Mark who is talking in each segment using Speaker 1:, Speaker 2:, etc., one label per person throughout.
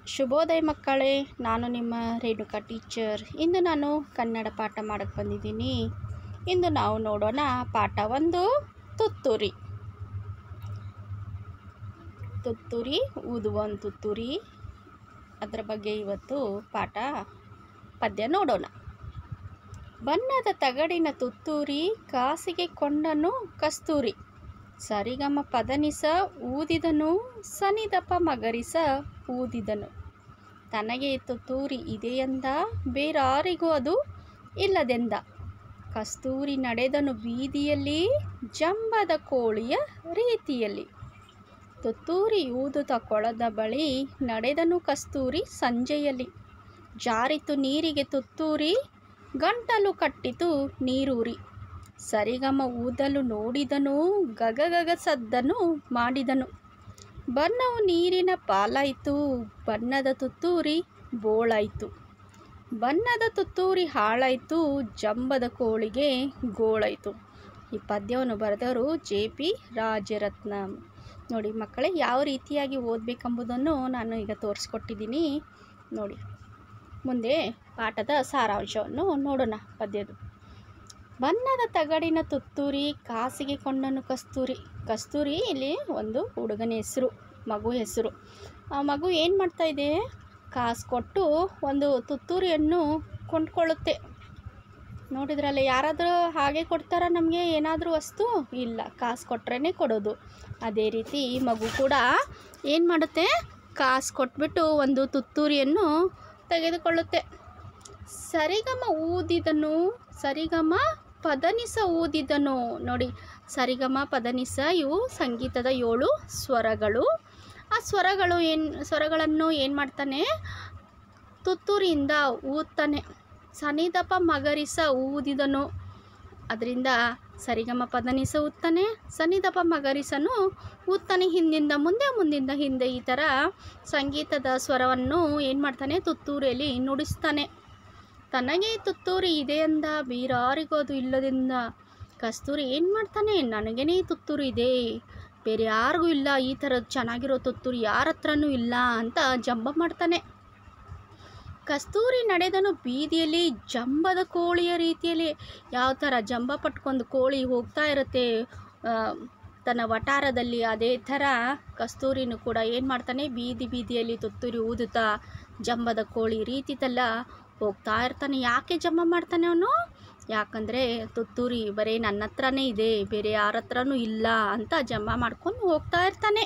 Speaker 1: ಶುಭೋದಯ ಮಕ್ಕಳೇ ನಾನು ನಿಮ್ಮ ರೇಣುಕಾ ಟೀಚರ್ ಇಂದು ನಾನು ಕನ್ನಡ ಪಾಠ ಮಾಡಕ್ಕೆ ಬಂದಿದ್ದೀನಿ ಇಂದು ನಾವು ನೋಡೋಣ ಪಾಠ ಒಂದು ತುತ್ತೂರಿ ತುತ್ತೂರಿ ಊದುವ ಒಂದು ತುತ್ತೂರಿ ಅದರ ಬಗ್ಗೆ ಇವತ್ತು ಪಾಠ ಪದ್ಯ ನೋಡೋಣ ಬಣ್ಣದ ತಗಡಿನ ತುತ್ತೂರಿ ಕಾಸಿಗೆ ಕೊಂಡನು ಕಸ್ತೂರಿ ಸರಿಗಮ ಪದನಿಸ ಊದಿದನು ಸನಿದಪ ಮಗರಿಸ ಊದಿದನು ತನಗೆ ತುತ್ತೂರಿ ಇದೆಯೆಂದ ಬೇರಾರಿಗೂ ಅದು ಇಲ್ಲದೆಂದ ಕಸ್ತೂರಿ ನಡೆದನು ಬೀದಿಯಲ್ಲಿ ಜಂಬದ ಕೋಳಿಯ ರೀತಿಯಲ್ಲಿ ತುತ್ತೂರಿ ಊದುತ್ತ ಕೊಳದ ಬಳಿ ನಡೆದನು ಕಸ್ತೂರಿ ಸಂಜೆಯಲ್ಲಿ ಜಾರಿತು ನೀರಿಗೆ ತುತ್ತೂರಿ ಗಂಟಲು ಕಟ್ಟಿತು ನೀರೂರಿ ಸರಿಗಮ ಊದಲು ನೋಡಿದನು ಗಗಗಗ ಸದ್ದನು ಮಾಡಿದನು ಬಣ್ಣವು ನೀರಿನ ಪಾಲಾಯಿತು ಬಣ್ಣದ ತುತ್ತೂರಿ ಬೋಳಾಯಿತು ಬಣ್ಣದ ತುತ್ತೂರಿ ಹಾಳಾಯಿತು ಜಂಬದ ಕೋಳಿಗೆ ಗೋಳಾಯಿತು ಈ ಪದ್ಯವನ್ನು ಬರೆದವರು ಜೆ ಪಿ ರಾಜರತ್ನ ನೋಡಿ ಮಕ್ಕಳೇ ಯಾವ ರೀತಿಯಾಗಿ ಓದಬೇಕೆಂಬುದನ್ನು ನಾನು ಈಗ ತೋರಿಸ್ಕೊಟ್ಟಿದ್ದೀನಿ ನೋಡಿ ಮುಂದೆ ಪಾಠದ ಸಾರಾಂಶವನ್ನು ನೋಡೋಣ ಪದ್ಯದು ಬಣ್ಣದ ತಗಡಿನ ತುತ್ತೂರಿ ಕಾಸಿಗೆ ಕೊಂಡನು ಕಸ್ತೂರಿ ಕಸ್ತೂರಿ ಇಲ್ಲಿ ಒಂದು ಹುಡುಗನ ಹೆಸರು ಮಗು ಹೆಸರು ಆ ಮಗು ಏನು ಮಾಡ್ತಾ ಇದೆ ಕಾಸು ಕೊಟ್ಟು ಒಂದು ತುತ್ತೂರಿಯನ್ನು ಕೊಂಡ್ಕೊಳ್ಳುತ್ತೆ ನೋಡಿದ್ರಲ್ಲ ಯಾರಾದರೂ ಹಾಗೆ ಕೊಡ್ತಾರ ನಮಗೆ ಏನಾದರೂ ವಸ್ತು ಇಲ್ಲ ಕಾಸು ಕೊಟ್ರೇ ಕೊಡೋದು ಅದೇ ರೀತಿ ಈ ಮಗು ಕೂಡ ಏನು ಮಾಡುತ್ತೆ ಕಾಸು ಕೊಟ್ಬಿಟ್ಟು ಒಂದು ತುತ್ತೂರಿಯನ್ನು ತೆಗೆದುಕೊಳ್ಳುತ್ತೆ ಸರಿಗಮ ಊದಿದನು ಸರಿಗಮ ಪದನಿಸ ಊದಿದನು ನೋಡಿ ಸರಿಗಮ ಪದನಿಸ ಇವು ಸಂಗೀತದ ಏಳು ಸ್ವರಗಳು ಆ ಸ್ವರಗಳು ಏನು ಸ್ವರಗಳನ್ನು ಏನು ಮಾಡ್ತಾನೆ ತುತ್ತೂರಿಯಿಂದ ಊದ್ತಾನೆ ಸನಿದಪ ಮಗರಿಸ ಊದಿದನು ಅದರಿಂದ ಸರಿಗಮ ಪದನಿಸ ಊದ್ತಾನೆ ಸನಿದಪ ಮಗರಿಸನು ಊದ್ತಾನೆ ಹಿಂದಿಂದ ಮುಂದೆ ಮುಂದಿಂದ ಹಿಂದೆ ಈ ಥರ ಸಂಗೀತದ ಸ್ವರವನ್ನು ಏನು ಮಾಡ್ತಾನೆ ತುತ್ತೂರಿಯಲ್ಲಿ ನುಡಿಸ್ತಾನೆ ತನಗೆ ತುತ್ತೂರಿ ಇದೆಯಂದ ಬೇರಾರಿಗೂ ಅದು ಇಲ್ಲದಿಂದ ಕಸ್ತೂರಿ ಏನು ಮಾಡ್ತಾನೆ ನನಗೇನೆ ತುತ್ತೂರಿ ಇದೆ ಬೇರೆ ಯಾರಿಗೂ ಇಲ್ಲ ಈ ಥರದ್ದು ಚೆನ್ನಾಗಿರೋ ತುತ್ತೂರಿ ಯಾರ ಹತ್ರನೂ ಇಲ್ಲ ಅಂತ ಜಂಬ ಮಾಡ್ತಾನೆ ಕಸ್ತೂರಿ ನಡೆದನು ಬೀದಿಯಲ್ಲಿ ಜಂಬದ ಕೋಳಿಯ ರೀತಿಯಲ್ಲಿ ಯಾವ ಥರ ಜಂಬ ಪಟ್ಕೊಂಡು ಕೋಳಿ ಹೋಗ್ತಾ ಇರುತ್ತೆ ತನ್ನ ವಟಾರದಲ್ಲಿ ಅದೇ ಥರ ಕಸ್ತೂರಿನೂ ಕೂಡ ಏನು ಮಾಡ್ತಾನೆ ಬೀದಿ ಬೀದಿಯಲ್ಲಿ ತುತ್ತೂರಿ ಊದುತ್ತಾ ಜಂಬದ ಕೋಳಿ ರೀತಿದೆಲ್ಲ ಹೋಗ್ತಾ ಇರ್ತಾನೆ ಯಾಕೆ ಜಂಬ ಮಾಡ್ತಾನೆ ಅವನು ಯಾಕಂದರೆ ತುತ್ತೂರಿ ಬರೀ ನನ್ನ ಹತ್ರನೇ ಇದೆ ಬೇರೆ ಯಾರ ಹತ್ರನೂ ಇಲ್ಲ ಅಂತ ಜಂಬ ಮಾಡ್ಕೊಂಡು ಹೋಗ್ತಾ ಇರ್ತಾನೆ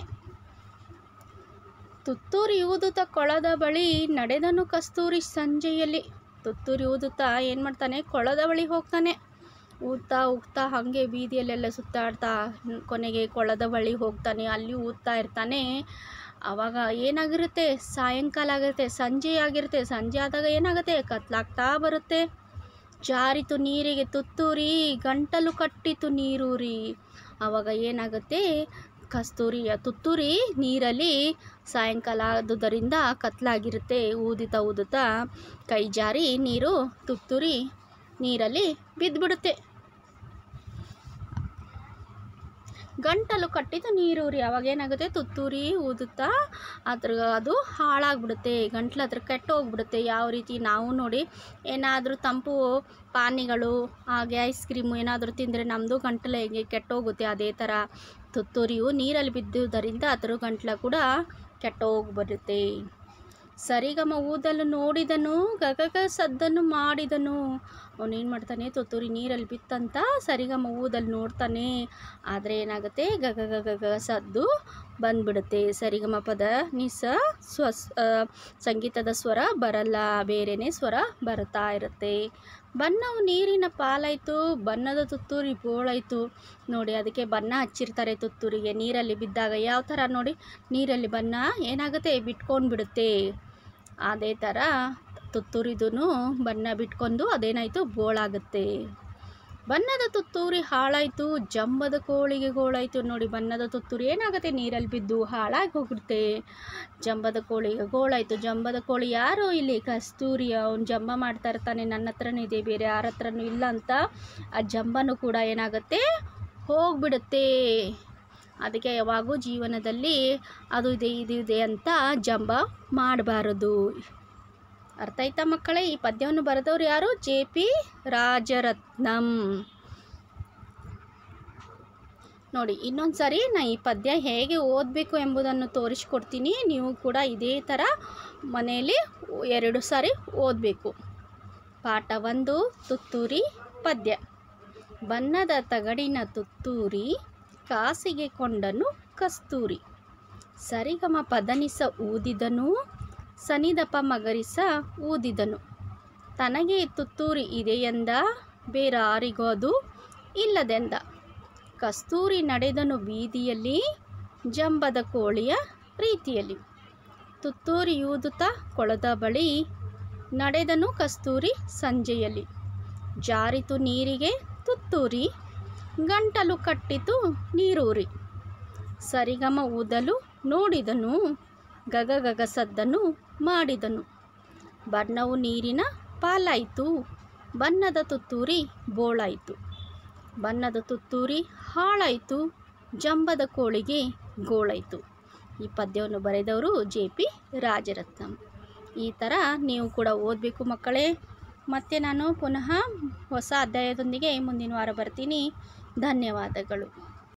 Speaker 1: ತುತ್ತೂರಿ ಊದುತ್ತಾ ಕೊಳದ ಬಳಿ ನಡೆದನು ಕಸ್ತೂರಿ ಸಂಜೆಯಲ್ಲಿ ತುತ್ತೂರಿ ಊದುತ್ತಾ ಏನು ಮಾಡ್ತಾನೆ ಕೊಳದ ಬಳಿ ಹೋಗ್ತಾನೆ ಊದ್ತಾ ಊಗ್ತಾ ಹಾಗೆ ಬೀದಿಯಲ್ಲೆಲ್ಲ ಸುತ್ತಾಡ್ತಾ ಕೊನೆಗೆ ಕೊಳದ ಬಳಿ ಹೋಗ್ತಾನೆ ಅಲ್ಲಿ ಊದ್ತಾ ಇರ್ತಾನೆ ಆವಾಗ ಏನಾಗಿರುತ್ತೆ ಸಾಯಂಕಾಲ ಆಗಿರುತ್ತೆ ಸಂಜೆ ಆಗಿರುತ್ತೆ ಸಂಜೆ ಆದಾಗ ಏನಾಗುತ್ತೆ ಕತ್ಲಾಗ್ತಾ ಬರುತ್ತೆ ಜಾರಿತು ನೀರಿಗೆ ತುತ್ತೂರಿ ಗಂಟಲು ಕಟ್ಟಿತು ನೀರೂರಿ ಆವಾಗ ಏನಾಗುತ್ತೆ ಕಸ್ತೂರಿಯ ತುತ್ತೂರಿ ನೀರಲ್ಲಿ ಸಾಯಂಕಾಲ ಆದುದರಿಂದ ಕತ್ಲಾಗಿರುತ್ತೆ ಊದುತ್ತಾ ಊದುತ್ತಾ ಕೈ ಜಾರಿ ನೀರು ತುತ್ತೂರಿ ನೀರಲ್ಲಿ ಬಿದ್ದುಬಿಡುತ್ತೆ ಗಂಟಲು ಕಟ್ಟಿದ ನೀರೂರಿ ಅವಾಗ ಏನಾಗುತ್ತೆ ತುತ್ತೂರಿ ಊದುತ್ತಾ ಅದ್ರ ಅದು ಹಾಳಾಗ್ಬಿಡುತ್ತೆ ಗಂಟ್ಲು ಹತ್ರ ಕೆಟ್ಟೋಗ್ಬಿಡುತ್ತೆ ಯಾವ ರೀತಿ ನಾವು ನೋಡಿ ಏನಾದರೂ ತಂಪು ಪಾನಿಗಳು ಹಾಗೆ ಐಸ್ ಕ್ರೀಮು ಏನಾದರೂ ತಿಂದರೆ ನಮ್ಮದು ಗಂಟಲು ಹೇಗೆ ಕೆಟ್ಟೋಗುತ್ತೆ ಅದೇ ಥರ ತುತ್ತೂರಿಯು ನೀರಲ್ಲಿ ಬಿದ್ದುದರಿಂದ ಅದ್ರ ಗಂಟ್ಲ ಕೂಡ ಕೆಟ್ಟೋಗ್ಬರುತ್ತೆ ಸರಿಗಮ ಊದಲು ನೋಡಿದನು ಗಗಗ ಸದ್ದನ್ನು ಮಾಡಿದನು ಅವನೇನು ಮಾಡ್ತಾನೆ ತುತ್ತೂರಿ ನೀರಲ್ಲಿ ಬಿತ್ತಂತ ಸರಿಗಮ ಊದಲು ನೋಡ್ತಾನೆ ಆದರೆ ಏನಾಗುತ್ತೆ ಗಗ ಗಗ ಸದ್ದು ಬಂದ್ಬಿಡುತ್ತೆ ಸರಿಗಮ ಪದ ನಿಸ ಸ್ವ ಸಂಗೀತದ ಸ್ವರ ಬರಲ್ಲ ಬೇರೆಯೇ ಸ್ವರ ಬರ್ತಾ ಇರುತ್ತೆ ಬಣ್ಣವು ನೀರಿನ ಪಾಲಾಯಿತು ಬಣ್ಣದ ತುತ್ತೂರಿ ಬೋಳಾಯಿತು ನೋಡಿ ಅದಕ್ಕೆ ಬಣ್ಣ ಹಚ್ಚಿರ್ತಾರೆ ತುತ್ತೂರಿಗೆ ನೀರಲ್ಲಿ ಬಿದ್ದಾಗ ಯಾವ ಥರ ನೋಡಿ ನೀರಲ್ಲಿ ಬಣ್ಣ ಏನಾಗುತ್ತೆ ಬಿಟ್ಕೊಂಡು ಬಿಡುತ್ತೆ ಅದೇ ಥರ ತುತ್ತೂರಿದೂ ಬಣ್ಣ ಬಿಟ್ಕೊಂಡು ಅದೇನಾಯಿತು ಬೋಳಾಗುತ್ತೆ ಬಣ್ಣದ ತುತ್ತೂರಿ ಹಾಳಾಯಿತು ಜಂಬದ ಕೋಳಿಗೆ ಗೋಳಾಯಿತು ನೋಡಿ ಬಣ್ಣದ ತುತ್ತೂರಿ ಏನಾಗುತ್ತೆ ನೀರಲ್ಲಿ ಬಿದ್ದು ಹಾಳಾಗಿ ಹೋಗುತ್ತೆ ಜಂಬದ ಕೋಳಿಗೆ ಗೋಳಾಯಿತು ಜಂಬದ ಕೋಳಿ ಯಾರು ಇಲ್ಲಿ ಕಸ್ತೂರಿ ಅವ್ನು ಜಂಬ ಮಾಡ್ತಾ ಇರ್ತಾನೆ ನನ್ನ ಹತ್ರನೇ ಇದೆ ಬೇರೆ ಯಾರ ಹತ್ರನೂ ಇಲ್ಲ ಅಂತ ಆ ಜಂಬನೂ ಕೂಡ ಏನಾಗುತ್ತೆ ಹೋಗ್ಬಿಡುತ್ತೆ ಅದಕ್ಕೆ ಯಾವಾಗೂ ಜೀವನದಲ್ಲಿ ಅದು ಇದೆ ಇದು ಇದೆ ಅಂತ ಜಂಬ ಮಾಡಬಾರದು ಅರ್ಥ ಆಯ್ತಾ ಮಕ್ಕಳೇ ಈ ಪದ್ಯವನ್ನು ಬರೆದವ್ರು ಯಾರು ಜೆ ಪಿ ರಾಜರತ್ನಂ ನೋಡಿ ಇನ್ನೊಂದು ಸಾರಿ ನಾ ಈ ಪದ್ಯ ಹೇಗೆ ಓದಬೇಕು ಎಂಬುದನ್ನು ತೋರಿಸ್ಕೊಡ್ತೀನಿ ನೀವು ಕೂಡ ಇದೇ ಥರ ಮನೆಯಲ್ಲಿ ಎರಡು ಸಾರಿ ಓದಬೇಕು ಪಾಠ ಒಂದು ತುತ್ತೂರಿ ಪದ್ಯ ಬಣ್ಣದ ತಗಡಿನ ತುತ್ತೂರಿ ಕಾಸಿಗೆ ಕೊಂಡನು ಕಸ್ತೂರಿ ಸರಿಗಮ ಪದನಿಸ ಊದಿದನು ಸನಿದಪ ಮಗರಿಸ ಊದಿದನು ತನಗೆ ತುತ್ತೂರಿ ಇದೆಯೆಂದ ಬೇರಾರಿಗೂ ಅದು ಇಲ್ಲದೆಂದ ಕಸ್ತೂರಿ ನಡೆದನು ಬೀದಿಯಲ್ಲಿ ಜಂಬದ ಕೋಳಿಯ ರೀತಿಯಲ್ಲಿ ತುತ್ತೂರಿಯೂದುತ್ತ ಕೊಳದ ಬಳಿ ನಡೆದನು ಕಸ್ತೂರಿ ಸಂಜೆಯಲ್ಲಿ ಜಾರಿತು ನೀರಿಗೆ ತುತ್ತೂರಿ ಗಂಟಲು ಕಟ್ಟಿತು ನೀರೂರಿ ಸರಿಗಮ ಊದಲು ನೋಡಿದನು ಗಗ ಗಗ ಸದ್ದನು ಮಾಡಿದನು ಬಣ್ಣವು ನೀರಿನ ಪಾಲಾಯಿತು ಬಣ್ಣದ ತುತ್ತೂರಿ ಬೋಳಾಯಿತು ಬಣ್ಣದ ತುತ್ತೂರಿ ಹಾಳಾಯಿತು ಜಂಬದ ಕೋಳಿಗೆ ಗೋಳಾಯಿತು ಈ ಪದ್ಯವನ್ನು ಬರೆದವರು ಜೆ ಪಿ ರಾಜರತ್ನಂ ಈ ಥರ ನೀವು ಕೂಡ ಓದಬೇಕು ಮಕ್ಕಳೇ ಮತ್ತೆ ನಾನು ಪುನಃ ಹೊಸ ಅಧ್ಯಾಯದೊಂದಿಗೆ ಮುಂದಿನ ವಾರ ಬರ್ತೀನಿ ಧನ್ಯವಾದಗಳು